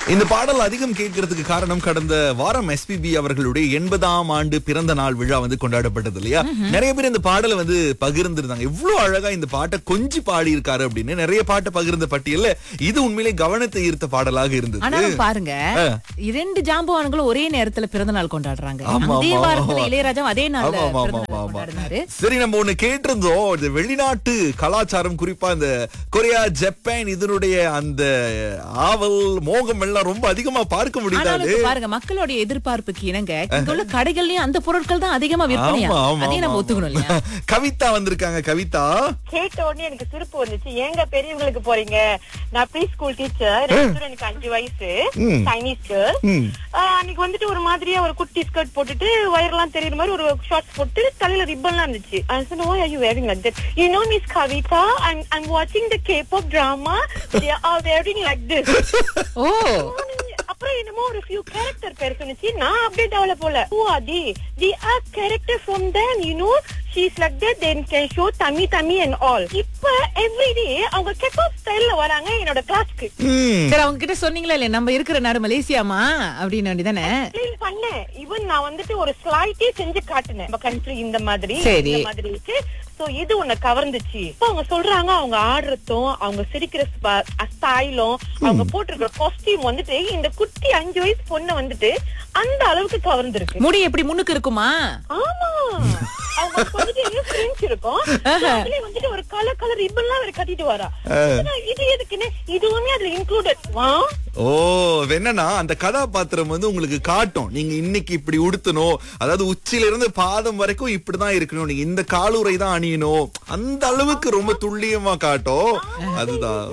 இந்த பாடல் அதிகம் கேட்கறதுக்கு காரணம் கடந்த வாரம் எஸ்பிபி அவர்களுடைய எண்பதாம் ஆண்டு பிறந்த நாள் விழா வந்து கொண்டாடப்பட்டது இல்லையா நிறைய பேர் இந்த பாடலை வந்து பகிர்ந்திருந்தாங்க இவ்வளவு அழகா இந்த பாட்டை கொஞ்சி பாடி இருக்காரு அப்படின்னு நிறைய பாட்டை பகிர்ந்த பட்டியல்ல இது உண்மையிலே கவனத்தை ஈர்த்த பாடலாக இருந்தது ஆனாலும் பாருங்க ஆ. இரண்டு ஜாம்பவான்களும் ஒரே நேரத்துல பிறந்த நாள் கொண்டாடுறாங்க ஆமா, அதே ஆமா, வாரத்துல ஆமா. இளையராஜா அதே நாள்ல ஆமா, ஆமா, பிறந்த ஆமா, நாள் ஆமா. கொண்டாடினாரு சரி நம்ம ஒண்ணு கேட்டிருந்தோம் இந்த வெளிநாட்டு கலாச்சாரம் குறிப்பா இந்த கொரியா ஜப்பான் இதனுடைய அந்த ஆவல் மோகம் எல்லாம் ரொம்ப அதிகமா பார்க்க ஆனாலும் முடியாது இப்ப பாருங்க மக்களுடைய எதிர்பார்ப்புக்கு இணங்க இங்க உள்ள கடைகள்லயும் அந்த பொருட்கள் தான் அதிகமா விற்பனையா ஆமா, ஆமா, அதையும் நம்ம ஆமா, ஒத்துக்கணும் இல்லையா கவிதா வந்திருக்காங்க கவிதா கேட்ட உடனே எனக்கு சிரிப்பு வந்துச்சு ஏங்க பெரியவங்களுக்கு போறீங்க நான் ப்ரீ ஸ்கூல் டீச்சர் எனக்கு அஞ்சு வயசு ம். சைனீஸ் கேர்ள் ம். அன்னைக்கு வந்துட்டு ஒரு மாதிரியா ஒரு குட்டி ஸ்கர்ட் போட்டுட்டு வயர்லாம் தெரியுற மாதிரி ஒரு ஷார்ட்ஸ் போட்டு தலையில ரிப்பன்லாம் இருந்துச்சு I said, why are you wearing like that? You know, Miss Kavita, I'm I'm watching the K-pop drama. They are wearing like this. ஓ அப்புறம் என்னமோ ஒரு ஃபியூ கேரக்டர் பேர் சொன்னுச்சு நான் அப்படியே டெவலப் போல ஓ அதி the are character from then you know she is like that then can show Tammy Tammy and all இப்ப எவ்ரிடே அவங்க கெப்பாப் ஸ்டைல்ல வராங்க என்னோட கிளாஸ்க்கு ம். சரி அவங்க கிட்ட சொன்னீங்களா இல்ல நம்ம இருக்கிற நாடு மலேசியாமா அப்படின்னு வேண்டிதானே எக்ஸ்பிளைன் பண்ணேன் ஈவன் நான் வந்துட்டு ஒரு ஸ்லைட்டே செஞ்சு காட்டினேன் நம்ம கண்ட்ரி இந்த மாதிரி சரி. இந்த மாதிரி இருக்கு சோ இது உன்னை கவர்ந்துச்சு இப்ப அவங்க சொல்றாங்க அவங்க ஆடுறதும் அவங்க சிரிக்கிற ஸ்டைலும் அவங்க போட்டிருக்கிற காஸ்டியூம் வந்துட்டு இந்த குட்டி அஞ்சு வயசு பொண்ணு வந்துட்டு அந்த அளவுக்கு கவர்ந்துருக்கு முடி எப்படி முன்னுக்கு இருக்குமா ஆமா அவங்க வந்துட்டு ஃப்ரெண்ட்ஸ் இருக்கும் So, அதுலயே வந்துட்டு ஒரு கலர் கலர் ரிப்பன்லாம் அவர் கட்டிட்டு வரா நான் இது எதுக்குன்னு இதுவுமே அதுல இன்க்ளூடட் வா ஓ என்னன்னா அந்த கதாபாத்திரம் வந்து உங்களுக்கு காட்டும் நீங்க இன்னைக்கு இப்படி உடுத்தணும் அதாவது உச்சியில இருந்து பாதம் வரைக்கும் இப்படிதான் இருக்கணும் நீங்க இந்த காலுறை தான் அணியணும் அந்த அளவுக்கு ரொம்ப துல்லியமா காட்டும் அதுதான்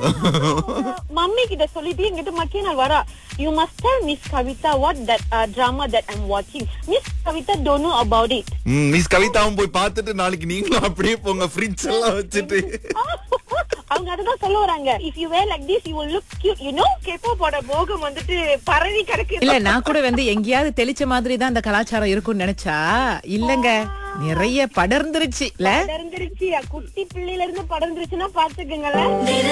மம்மி கிட்ட சொல்லிட்டு எங்கிட்ட மக்கிய நாள் வரா you must tell miss Kavitha what that drama that I'm வாட்சிங் miss Kavitha don't know about it hmm, miss கவிதாவும் போய் பார்த்துட்டு நாளைக்கு நீங்களும் அப்படியே போங்க ஃப்ரிட்ஜ் எல்லாம் வச்சுட்டு அவங்க அதுதான் சொல்ல வராங்க if you wear like this you will look cute you know கேப்போட போகம் வந்துட்டு பரவி கிடக்கு இல்ல நான் கூட வந்து எங்கேயாவது தெளிச்ச மாதிரி தான் அந்த கலாச்சாரம் இருக்கும்னு நினைச்சா இல்லங்க நிறைய படர்ந்துருச்சு இல்ல படர்ந்துருச்சு குட்டி பிள்ளையில இருந்து படர்ந்துருச்சுன்னா பாத்துக்குங்களேன்